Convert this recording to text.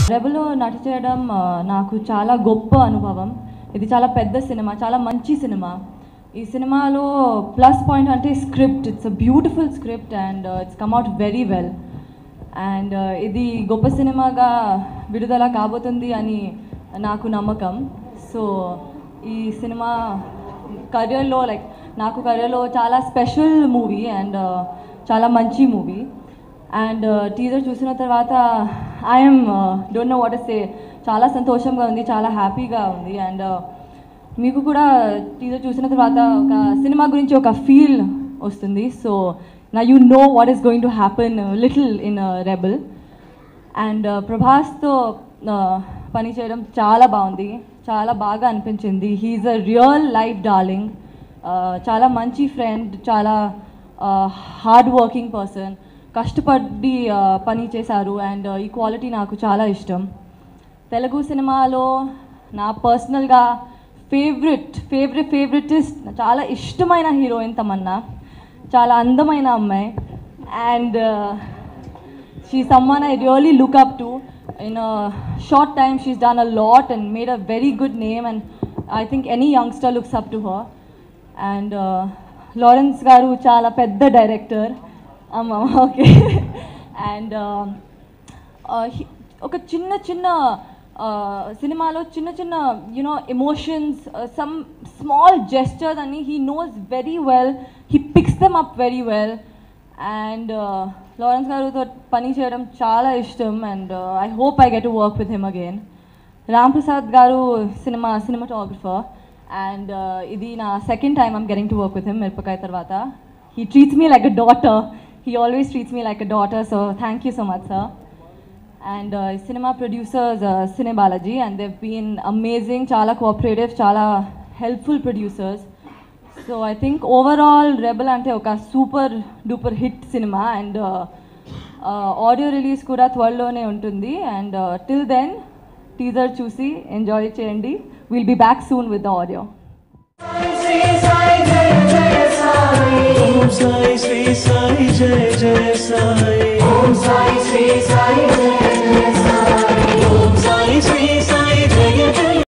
రెబల్లో నటి చేయడం ఆ, నాకు చాలా గొప్ప అనుభవం ఇది చాలా పెద్ద సినిమా చాలా మంచి సినిమా ఈ సినిమాలో ప్లస్ పాయింట్ అంటే script it's a beautiful script and it's come out very well and ఇది గొప్ప సినిమాగా విడుదల కాబోతుంది అని నాకు నమ్మకం సో ఈ సినిమా కెరియర్లో లైక్ నాకు కెరియర్లో చాలా స్పెషల్ మూవీ అండ్ చాలా మంచి మూవీ అండ్ టీజర్ చూసిన తర్వాత I'm don't know what say చాలా సంతోషంగా ఉంది చాలా హ్యాపీగా ఉంది అండ్ మీకు కూడా టీజర్ చూసిన తర్వాత ఒక సినిమా గురించి ఒక ఫీల్ వస్తుంది సో నా you know what is going to happen little in rebel and ప్రభాస్తో పని చేయడం చాలా బాగుంది చాలా బాగా అనిపించింది he's a real life darling చాలా మంచి ఫ్రెండ్ చాలా హార్డ్ వర్కింగ్ పర్సన్ కష్టపడి uh, పని చేశారు అండ్ ఈ క్వాలిటీ నాకు చాలా ఇష్టం తెలుగు సినిమాలో నా పర్సనల్గా ఫేవరెట్ ఫేవరెట్ ఫేవరెటిస్ట్ చాలా ఇష్టమైన హీరోయిన్ తమన్నా చాలా అందమైన అమ్మాయి and she's someone I really look up to. In a short time, she's done a lot and made a very good name, and I think any youngster looks up to her. And uh, Lawrence garu చాలా పెద్ద director అమ్మ okay and ఒక చిన్న చిన్న సినిమాలో చిన్న చిన్న you know emotions some small gestures అని he knows very well he picks them up very well and Lawrence గారితో పని చేయడం చాలా ఇష్టం and I hope I get to work with him again Ram Prasad garu cinema cinematographer and ఇది నా second time I'm getting to work with him Mirapakaya తర్వాత he treats me like a daughter he always treats me like a daughter so thank you so much sir and cinema producers Cine Balaji and they've been amazing చాలా cooperative చాలా helpful producers so I think overall Rebel అంటే ఒక super duper hit cinema and audio release కూడా త్వరలోనే ఉంటుంది and till then teaser చూసి enjoy చేయండి will be back soon with the audio Om Sai Sri Sai జయ జయ సాయి